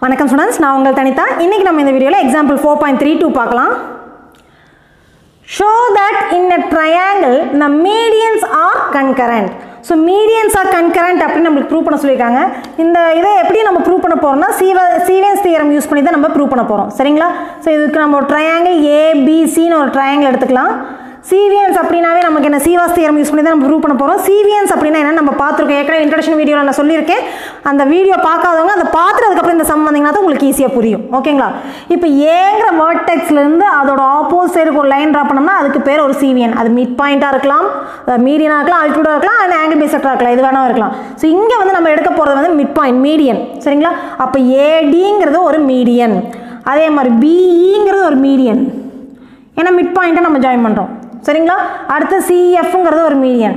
வணக்கம் ஸ்டூடெண்ட்ஸ் நான் உங்கள் தனிதா இன்னைக்கு நம்ம இந்த வீடியோவில் example four point three two பார்க்கலாம் show that in a triangle the medians are concurrent so medians are concurrent அப்படின்னு நம்மளுக்கு ப்ரூவ் பண்ண சொல்லியிருக்காங்க இந்த இதை எப்படி நம்ம ப்ரூவ் பண்ண போகிறோம்னா சீவ சீவன்ஸ் தியரம் யூஸ் பண்ணி தான் நம்ம ப்ரூவ் பண்ண போகிறோம் சரிங்களா ஸோ இதுக்கு நம்ம ஒரு ட்ரையாங்கிள் ஏபிசின்னு ஒரு ட்ரையாங்கிள் எடுத்துக்கலாம் சீவியன்ஸ் அப்படின்னாவே நமக்கு என்ன சீவாஸ் தியரம் யூஸ் பண்ணி தான் நம்ம ப்ரூவ் பண்ண போகிறோம் சீவியன்ஸ் அப்படின்னா என்ன நம்ம பார்த்துருக்கோம் ஏற்கனவே இன்ட்ரடக்ஷன் வீடியோவில் நான் சொல்லியிருக்கேன் அந்த வீடியோ பார்க்காதவங்க அதை பார்த்துட்டு அதுக்கப்புறம் இந்த சம் வந்தீங்கன்னா தான் உங்களுக்கு ஈஸியாக புரியும் ஓகேங்களா இப்போ ஏங்கிற வேர்டெக்ஸ்லேருந்து அதோட ஆப்போசிட் சைடுக்கு ஒரு லைன் ட்ரா பண்ணோம்னா அதுக்கு பேர் ஒரு சீவியன் அது மிட் பாயிண்ட்டாக இருக்கலாம் மீடியனாக இருக்கலாம் அல்டியூடாக இருக்கலாம் அண்ட் ஆங்கிள் பேசட்டாக இருக்கலாம் இது வேணாலும் இருக்கலாம் ஸோ இங்கே வந்து நம்ம எடுக்க போகிறது வந்து மிட் பாயிண்ட் மீடியன் சரிங்களா அப்போ ஏடிங்கிறது ஒரு மீடியன் அதே மாதிரி பிஇங்கிறது ஒரு மீடியன் ஏன்னா மிட் பாயிண்ட்டை நம்ம ஜாயின் பண்ணுறோம் சரிங்களா அடுத்து சிஎஃப்ங்கிறது ஒரு மீடியன்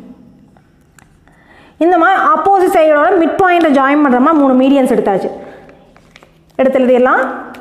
இந்த மாதிரி ஆப்போசிட் சைடோட மிட் பாயிண்ட்டை ஜாயின் பண்ணுற மாதிரி மூணு மீடியன்ஸ் எடுத்தாச்சு எடுத்து எழுதிடலாம்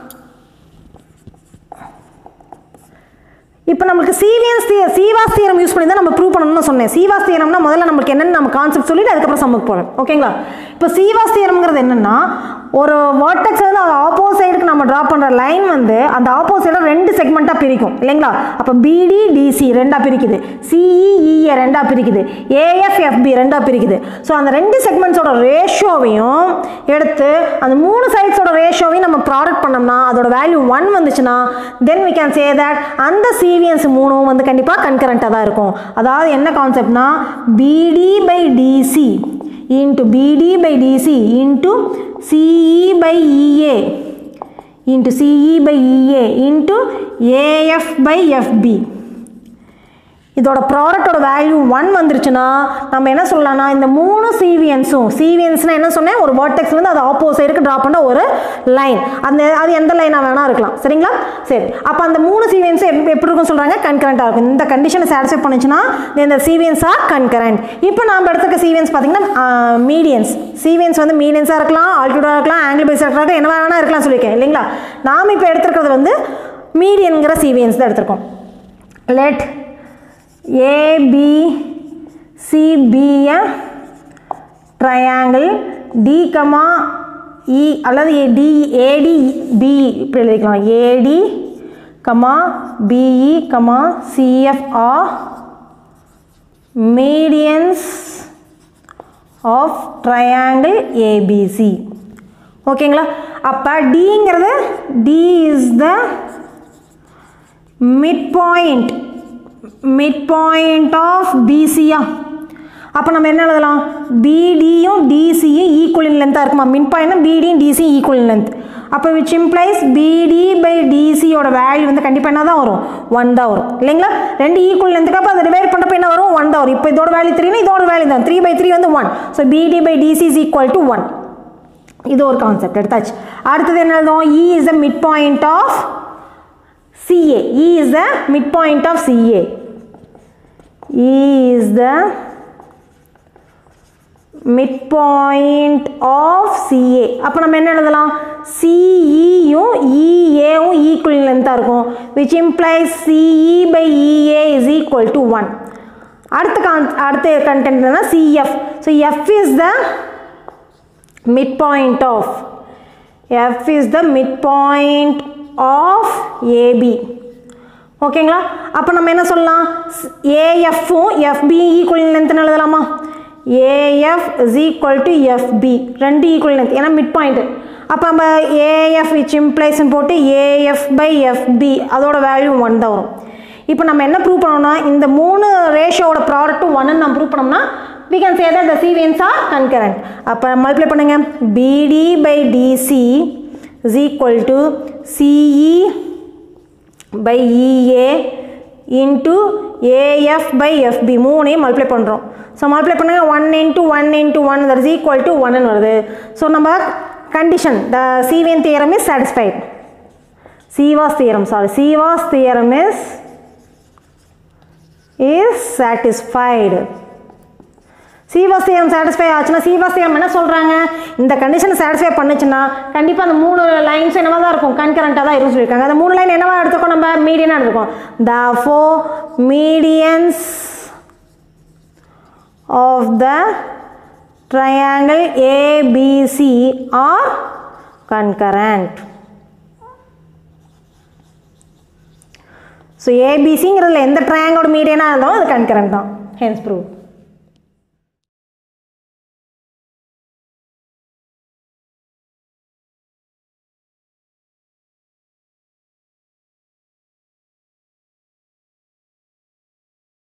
இப்போ நம்மளுக்கு சீவியன்ஸ் திய சீவாஸ் தியரம் யூஸ் பண்ணி தான் நம்ம ப்ரூவ் பண்ணணும்னு சொன்னேன் சீவாஸ் தியரம்னா முதல்ல நமக்கு என்னென்னு நம்ம கான்செப்ட் சொல்லிட்டு அதுக்கப்புறம் சம்முக்கு போகிறோம் ஓகேங்களா இப்போ சீவாஸ் தியரம்ங்கிறது என்னென்னா ஒரு வாட்டக்ஸ் வந்து அது ஆப்போசைடுக்கு நம்ம ட்ரா பண்ணுற லைன் வந்து அந்த ஆப்போசைடை ரெண்டு செக்மெண்ட்டாக பிரிக்கும் இல்லைங்களா அப்போ பிடி டிசி ரெண்டாக பிரிக்குது சிஇஇஏ ரெண்டாக பிரிக்குது ஏஎஃப்எஃப்பி ரெண்டாக பிரிக்குது ஸோ அந்த ரெண்டு செக்மெண்ட்ஸோட ரேஷியோவையும் எடுத்து அந்த மூணு சைட்ஸோட ரேஷியோவையும் நம்ம ப்ராடக்ட் பண்ணோம்னா அதோட வேல்யூ ஒன் வந்துச்சுன்னா then we can say that அந்த சீவியன்ஸ் மூணும் வந்து கண்டிப்பாக கன்கரண்ட்டாக தான் இருக்கும் அதாவது என்ன கான்செப்ட்னா BD by DC into BD by DC into CE by EA into CE by EA into AF by FB இதோட ப்ராடக்டோட வேல்யூ ஒன் வந்துருச்சுன்னா நம்ம என்ன சொல்லலாம்னா இந்த மூணு சீவியன்ஸும் சீவியன்ஸ்னால் என்ன சொன்னேன் ஒரு வேர்டெக்ஸ்லேருந்து அது ஆப்போசைடுக்கு ட்ரா பண்ண ஒரு லைன் அந்த அது எந்த லைனாக வேணால் இருக்கலாம் சரிங்களா சரி அப்போ அந்த மூணு சீவியன்ஸும் எப்படி எப்படி இருக்கும் சொல்கிறாங்க கன்கரண்ட்டாக இருக்கும் இந்த கண்டிஷனை சாட்டிஸ்ஃபை பண்ணுச்சுன்னா இந்த சீவியன்ஸ் ஆர் கன்கரண்ட் இப்போ நாம் எடுத்துக்க சீவியன்ஸ் பார்த்தீங்கன்னா மீடியன்ஸ் சீவியன்ஸ் வந்து மீடியன்ஸாக இருக்கலாம் ஆல்டியூடாக இருக்கலாம் ஆங்கிள் பேஸாக இருக்கலாம் என்ன வேணால் இருக்கலாம் சொல்லியிருக்கேன் இல்லைங்களா நாம் இப்போ எடுத்துருக்கிறது வந்து மீடியன்கிற சீவியன்ஸ் தான் எடுத்திருக்கோம் let ABCB triangle D, E அல்லது D AD B இப்படி எழுதிக்கலாம் AD, BE, CF are medians of triangle ABC ஓகேங்களா அப்போ Dங்கிறது D is the midpoint mid of பிசியா அப்போ நம்ம என்ன எழுதலாம் பிடியும் டிசியும் ஈக்குவல் இன் லென்த்தாக இருக்குமா மிட் பாயிண்ட்னா பிடியும் டிசியும் ஈக்குவல் இன் லென்த் அப்போ விச் இம்ப்ளைஸ் பிடி பை டிசியோட வேல்யூ வந்து கண்டிப்பாக என்ன தான் வரும் ஒன் தான் வரும் இல்லைங்களா ரெண்டு ஈக்குவல் லென்த்துக்கு அப்போ அதை டிவைட் பண்ணுறப்ப என்ன வரும் ஒன் தான் வரும் இப்போ இதோட வேல்யூ த்ரீனா இதோட வேல்யூ தான் த்ரீ பை த்ரீ வந்து one so BD by DC is equal to one இது ஒரு கான்செப்ட் எடுத்தாச்சு அடுத்தது என்ன எழுதுவோம் E is the mid point of CA. E is the midpoint of CA. E is the midpoint of CA. அப்போ நம்ம என்ன எழுதலாம் CEயும் EAவும் equal லென்த்தாக இருக்கும் which implies CE by EA is equal to 1. அடுத்த கான் அடுத்த கண்டென்ட் என்னன்னா CF. So F is the midpoint of F is the midpoint of AB ஓகேங்களா அப்போ நம்ம என்ன சொல்லலாம் ஏஎஃப்பும் எஃப்பி ஈக்குவல் லென்த்னு எழுதலாமா AF is equal to FB ரெண்டு ஈக்குவல் லென்த் ஏன்னா மிட் பாயிண்ட் அப்போ நம்ம ஏஎஃப் விச் இம்ப்ளைஸ்ன்னு போட்டு ஏஎஃப் பை எஃப்பி அதோட வேல்யூ ஒன் தான் வரும் இப்போ நம்ம என்ன ப்ரூவ் பண்ணோம்னா இந்த மூணு ரேஷியோட ப்ராடக்ட்டும் ஒன்னு நம்ம ப்ரூவ் பண்ணோம்னா we can say that the sequence are concurrent அப்போ மல்டிப்ளை பண்ணுங்க BD by DC is equal to CE by EA into AF by FB மூணையும் மல்டிப்ளை பண்ணுறோம் ஸோ மல்டிப்ளை பண்ணுங்க one into one into one that is equal to ஒன்னு வருது so நம்ம condition the cevian theorem is satisfied Ceva's theorem sorry Ceva's theorem is is satisfied Ceva's theorem satisfy ஆச்சுன்னா Ceva's theorem என்ன சொல்கிறாங்க இந்த கண்டிஷனை சாட்டிஸ்ஃபை பண்ணுச்சுன்னா கண்டிப்பாக அந்த மூணு லைன்ஸ் என்னவா தான் இருக்கும் கன்கரண்ட்டாக தான் இருக்கும்னு சொல்லியிருக்காங்க அந்த மூணு லைன் என்னவா எடுத்துக்கோம் நம்ம மீடியனாக எடுத்துக்கோம் த ஃபோ மீடியன்ஸ் ஆஃப் த triangle ABC are concurrent so ஏபிசிங்கிறதுல எந்த ட்ரையாங்கோட மீடியனாக இருந்தாலும் அது கன்கரண்ட் தான் ஹென்ஸ் ப்ரூவ்